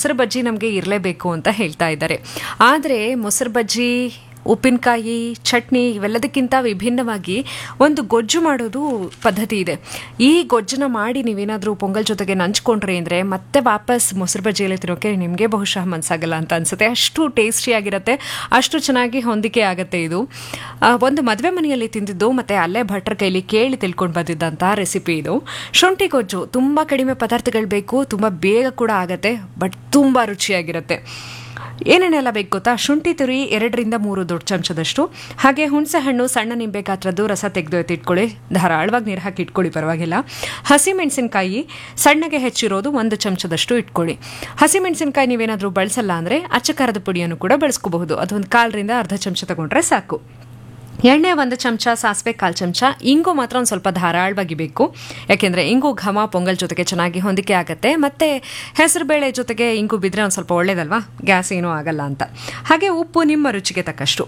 ಮೊಸರು ಬಜ್ಜಿ ನಮಗೆ ಇರಲೇಬೇಕು ಅಂತ ಹೇಳ್ತಾ ಇದ್ದಾರೆ ಆದರೆ ಮೊಸರು ಬಜ್ಜಿ ಉಪ್ಪಿನಕಾಯಿ ಚಟ್ನಿ ಇವೆಲ್ಲದಕ್ಕಿಂತ ವಿಭಿನ್ನವಾಗಿ ಒಂದು ಗೊಜ್ಜು ಮಾಡೋದು ಪದ್ಧತಿ ಇದೆ ಈ ಗೊಜ್ಜನ್ನ ಮಾಡಿ ನೀವೇನಾದರೂ ಪೊಂಗಲ್ ಜೊತೆಗೆ ನಂಚ್ಕೊಂಡ್ರಿ ಅಂದರೆ ಮತ್ತೆ ವಾಪಸ್ ಮೊಸರು ಬಜ್ಜಿಯಲ್ಲಿ ತಿನ್ನೋಕೆ ನಿಮಗೆ ಬಹುಶಃ ಮನಸ್ಸಾಗಲ್ಲ ಅಂತ ಅನ್ಸುತ್ತೆ ಅಷ್ಟು ಟೇಸ್ಟಿಯಾಗಿರುತ್ತೆ ಅಷ್ಟು ಚೆನ್ನಾಗಿ ಹೊಂದಿಕೆ ಆಗುತ್ತೆ ಇದು ಆ, ಒಂದು ಮದುವೆ ಮನೆಯಲ್ಲಿ ತಿಂದಿದ್ದು ಮತ್ತೆ ಅಲ್ಲೇ ಭಟ್ರ ಕೈಲಿ ಕೇಳಿ ತಿಳ್ಕೊಂಡು ಬಂದಿದ್ದಂಥ ರೆಸಿಪಿ ಇದು ಶುಂಠಿ ಗೊಜ್ಜು ತುಂಬ ಕಡಿಮೆ ಪದಾರ್ಥಗಳು ಬೇಕು ತುಂಬ ಬೇಗ ಕೂಡ ಆಗತ್ತೆ ಬಟ್ ತುಂಬ ರುಚಿಯಾಗಿರುತ್ತೆ ಏನೇನೆಲ್ಲ ಬೇಕು ಗೊತ್ತಾ ಶುಂಠಿ ತುರಿ ಎರಡರಿಂದ ಮೂರು ದೊಡ್ಡ ಚಮಚದಷ್ಟು ಹಾಗೆ ಹುಣಸೆ ಹಣ್ಣು ಸಣ್ಣ ನಿಂಬೆ ಗಾತ್ರದ್ದು ರಸ ತೆಗೆದು ಎತ್ತಿಟ್ಕೊಳ್ಳಿ ಧಾರಾಳವಾಗಿ ನೀರು ಹಾಕಿ ಇಟ್ಕೊಳ್ಳಿ ಪರವಾಗಿಲ್ಲ ಹಸಿಮೆಣಸಿನಕಾಯಿ ಸಣ್ಣಗೆ ಹೆಚ್ಚಿರೋದು ಒಂದು ಚಮಚದಷ್ಟು ಇಟ್ಕೊಳ್ಳಿ ಹಸಿಮೆಣಸಿನಕಾಯಿ ನೀವೇನಾದರೂ ಬಳಸಲ್ಲ ಅಂದರೆ ಅಚ್ಚಕಾರದ ಪುಡಿಯನ್ನು ಕೂಡ ಬಳಸ್ಕೋಬಹುದು ಅದೊಂದು ಕಾಲರಿಂದ ಅರ್ಧ ಚಮಚ ತಗೊಂಡ್ರೆ ಸಾಕು ಎಣ್ಣೆ ಒಂದು ಚಮಚ ಸಾಸಿವೆ ಕಾಲು ಚಮಚ ಇಂಗು ಮಾತ್ರ ಒಂದು ಸ್ವಲ್ಪ ಧಾರಾಳವಾಗಿ ಬೇಕು ಯಾಕೆಂದರೆ ಇಂಗು ಘಮ ಪೊಂಗಲ್ ಜೊತೆಗೆ ಚೆನ್ನಾಗಿ ಹೊಂದಿಕೆ ಆಗುತ್ತೆ ಮತ್ತು ಹೆಸರುಬೇಳೆ ಜೊತೆಗೆ ಇಂಗು ಬಿದ್ದರೆ ಒಂದು ಸ್ವಲ್ಪ ಒಳ್ಳೇದಲ್ವಾ ಗ್ಯಾಸ್ ಏನೂ ಆಗಲ್ಲ ಅಂತ ಹಾಗೆ ಉಪ್ಪು ನಿಮ್ಮ ರುಚಿಗೆ ತಕ್ಕಷ್ಟು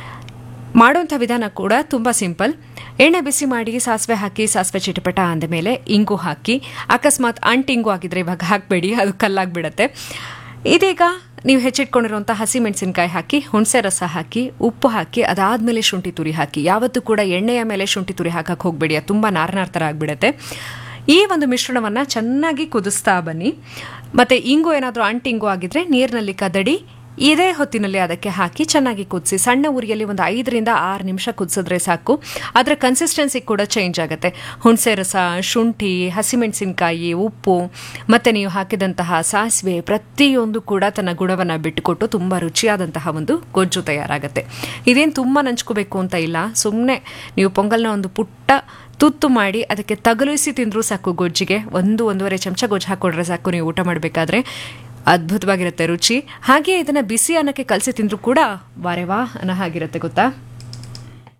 ಮಾಡುವಂಥ ವಿಧಾನ ಕೂಡ ತುಂಬ ಸಿಂಪಲ್ ಎಣ್ಣೆ ಬಿಸಿ ಮಾಡಿ ಸಾಸಿವೆ ಹಾಕಿ ಸಾಸಿವೆ ಚಿಟಪಟ ಅಂದಮೇಲೆ ಇಂಗು ಹಾಕಿ ಅಕಸ್ಮಾತ್ ಅಂಟಿಂಗು ಆಗಿದ್ರೆ ಇವಾಗ ಹಾಕಬೇಡಿ ಅದು ಕಲ್ಲಾಗ್ಬಿಡತ್ತೆ ಇದೀಗ ನೀವು ಹೆಚ್ಚಿಟ್ಕೊಂಡಿರುವಂಥ ಹಸಿ ಮೆಣಸಿನಕಾಯಿ ಹಾಕಿ ಹುಣಸೆ ರಸ ಹಾಕಿ ಉಪ್ಪು ಹಾಕಿ ಅದಾದಮೇಲೆ ಶುಂಠಿ ತುರಿ ಹಾಕಿ ಯಾವತ್ತೂ ಕೂಡ ಎಣ್ಣೆಯ ಮೇಲೆ ಶುಂಠಿ ತುರಿ ಹಾಕಕ್ಕೆ ಹೋಗಬೇಡಿ ಅದು ತುಂಬ ನಾರ್ನಾರ್ ಥರ ಆಗಿಬಿಡುತ್ತೆ ಈ ಒಂದು ಮಿಶ್ರಣವನ್ನು ಚೆನ್ನಾಗಿ ಕುದಿಸ್ತಾ ಬನ್ನಿ ಮತ್ತು ಇಂಗು ಏನಾದರೂ ಅಂಟಿಂಗು ಆಗಿದ್ರೆ ನೀರಿನಲ್ಲಿ ಕದಡಿ ಇದೇ ಹೊತ್ತಿನಲ್ಲಿ ಅದಕ್ಕೆ ಹಾಕಿ ಚೆನ್ನಾಗಿ ಕುದಿಸಿ ಸಣ್ಣ ಉರಿಯಲ್ಲಿ ಒಂದು ಐದರಿಂದ ಆರು ನಿಮಿಷ ಕುದಿಸಿದ್ರೆ ಸಾಕು ಅದರ ಕನ್ಸಿಸ್ಟೆನ್ಸಿ ಕೂಡ ಚೇಂಜ್ ಆಗುತ್ತೆ ಹುಣಸೆ ರಸ ಶುಂಠಿ ಹಸಿಮೆಣಸಿನಕಾಯಿ ಉಪ್ಪು ಮತ್ತು ನೀವು ಹಾಕಿದಂತಹ ಸಾಸಿವೆ ಪ್ರತಿಯೊಂದು ಕೂಡ ತನ್ನ ಗುಣವನ್ನು ಬಿಟ್ಟುಕೊಟ್ಟು ತುಂಬ ರುಚಿಯಾದಂತಹ ಒಂದು ಗೊಜ್ಜು ತಯಾರಾಗುತ್ತೆ ಇದೇನು ತುಂಬ ನಂಚ್ಕೋಬೇಕು ಅಂತ ಇಲ್ಲ ಸುಮ್ಮನೆ ನೀವು ಪೊಂಗಲ್ನ ಒಂದು ಪುಟ್ಟ ತುತ್ತು ಮಾಡಿ ಅದಕ್ಕೆ ತಗಲಿಸಿ ತಿಂದರೂ ಸಾಕು ಗೊಜ್ಜಿಗೆ ಒಂದು ಒಂದೂವರೆ ಚಮಚ ಗೊಜ್ಜು ಹಾಕ್ಕೊಂಡ್ರೆ ಸಾಕು ನೀವು ಊಟ ಮಾಡಬೇಕಾದ್ರೆ ಅದ್ಭುತವಾಗಿರುತ್ತೆ ರುಚಿ ಹಾಗೆ ಇದನ್ನ ಬಿಸಿ ಅನ್ನಕ್ಕೆ ಕಲಸಿ ತಿಂದರೂ ಕೂಡ ವಾರೆ ವಾ ಅನ್ನೋ ಹಾಗಿರುತ್ತೆ ಗೊತ್ತಾ